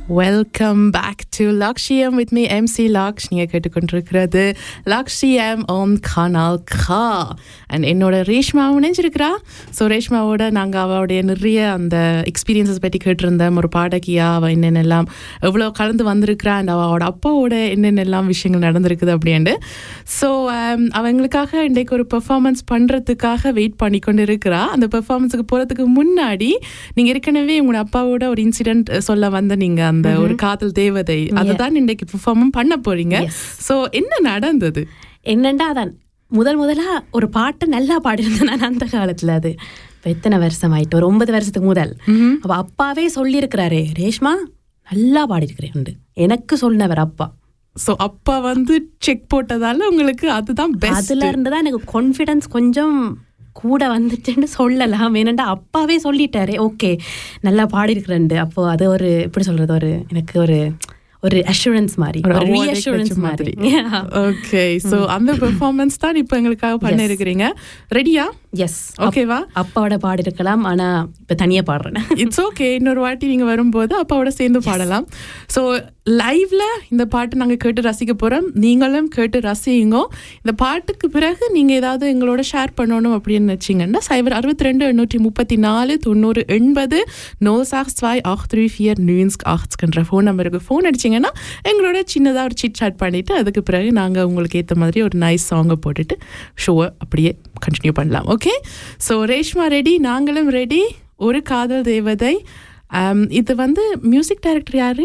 welcome back to Lakshyam with me MC Laksh நீங்கள் கேட்டுக்கொண்டிருக்கிறது Lakshyam on கனால் கா அண்ட் என்னோட ரேஷ்மாவும் இணைஞ்சிருக்கிறா ஸோ ரேஷ்மாவோட நாங்கள் அவளுடைய நிறைய அந்த எக்ஸ்பீரியன்ஸஸ் பற்றி கேட்டிருந்தோம் ஒரு பாடகியா அவள் என்னென்னலாம் எவ்வளோ கலந்து வந்திருக்கிறா அண்ட் அவளோட அப்பாவோட என்னென்னலாம் விஷயங்கள் நடந்திருக்குது அப்படின்ட்டு ஸோ அவங்களுக்காக இன்றைக்கு ஒரு பெர்ஃபார்மன்ஸ் பண்ணுறதுக்காக வெயிட் பண்ணி கொண்டு இருக்கிறா அந்த பெர்ஃபார்மன்ஸுக்கு போகிறதுக்கு முன்னாடி நீங்கள் ஏற்கனவே உங்களோட அப்பாவோட ஒரு இன்சிடென்ட் சொல்ல வந்த நீங்கள் அந்த ஒரு காதல் தேவதை அதை தான் இன்றைக்கு பெர்ஃபார்மும் பண்ண போறீங்க ஸோ என்ன நடந்தது என்னண்டா அதான் முதல் முதலா ஒரு பாட்டு நல்லா பாடியிருந்தேன் நான் அந்த காலத்துல அது இப்போ எத்தனை வருஷம் ஆயிட்டு ஒரு ஒன்பது வருஷத்துக்கு முதல் அப்ப அப்பாவே சொல்லியிருக்கிறாரே ரேஷ்மா நல்லா பாடியிருக்கிறேன் எனக்கு சொன்னவர் அப்பா ஸோ அப்பா வந்து செக் போட்டதால உங்களுக்கு அதுதான் பெஸ்ட் அதுல இருந்து தான் எனக்கு கான்ஃபிடன்ஸ் கொஞ்சம் கூட வந்துச்சுன்னு சொல்லலாம் ஏனண்டா அப்பாவே சொல்லிட்டாரு ஓகே நல்லா பாடியிருக்கிறேன் அப்போ அது ஒரு எப்படி சொல்றது ஒரு எனக்கு ஒரு ஒரு அஷூரன்ஸ் மாதிரி ஒரு ஒரு award ஏ reassurance கிடைச்ச மாதிரி ஓகே ஸோ அந்த பெர்ஃபார்மன்ஸ் தான் இப்போ எங்களுக்காக பண்ண இருக்கிறீங்க ரெடியா எஸ் ஓகேவா அப்பாவோட பாடிருக்கலாம் ஆனா இப்ப தனியா பாடுறேன் இட்ஸ் ஓகே இன்னொரு வாட்டி நீங்க வரும்போது அப்பாவோட சேர்ந்து பாடலாம் ஸோ லைவ்ல இந்த பாட்டு நாங்க கேட்டு ரசிக்க போறோம் நீங்களும் கேட்டு ரசியுங்க இந்த பாட்டுக்கு பிறகு நீங்க ஏதாவது எங்களோட ஷேர் பண்ணணும் அப்படின்னு வச்சீங்கன்னா சைபர் அறுபத்தி ரெண்டு எண்ணூற்றி முப்பத்தி நாலு தொண்ணூறு எண்பது நோ சாக்ஸ் ஸ்வாய் ஆஹ் த்ரீ ஃபியர் நியூன்ஸ்க் ஆஹ்ஸ்கின்ற ஃபோன் நம்பருக்கு ஃபோன் அடிச்சிங்கன்னா எங்களோட சின்னதாக ஒரு சிட் சாட் பண்ணிவிட்டு அதுக்கு பிறகு நாங்கள் உங்களுக்கு ஏற்ற மாதிரி ஒரு நைஸ் சாங்கை போட்டுட்டு ஷோவை அப்படியே கண்டினியூ பண்ணலாம் ஓகே ஸோ ரேஷ்மா ரெடி நாங்களும் ரெடி ஒரு காதல் தேவதை Um, இது வந்து மியூசிக் டைரக்டர் யாரு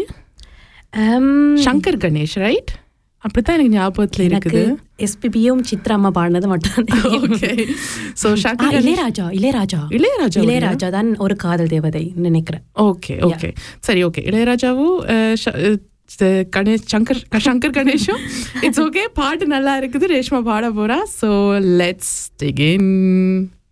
சங்கர் கணேஷ் ரைட் அப்படித்தான் எனக்கு ஞாபகத்தில் எனக்கு இருக்குது எஸ்பிபியும் சித்ரா அம்மா பாடினது மட்டும் ஓகே ஸோ ஆ, சங்கர் கணேஷ் இளையராஜா இளையராஜா இளையராஜா இளையராஜா தான் ஒரு காதல் தேவதை நினைக்கிறேன் ஓகே ஓகே சரி ஓகே இளையராஜாவும் அஹ், ஷ- அஹ், ச- கணேஷ் சங்கர் சங்கர் கணேஷும் இட்ஸ் ஓகே பாட்டு நல்லா இருக்குது ரேஷ்மா பாட போறா ஸோ லெட்ஸ் டிகின்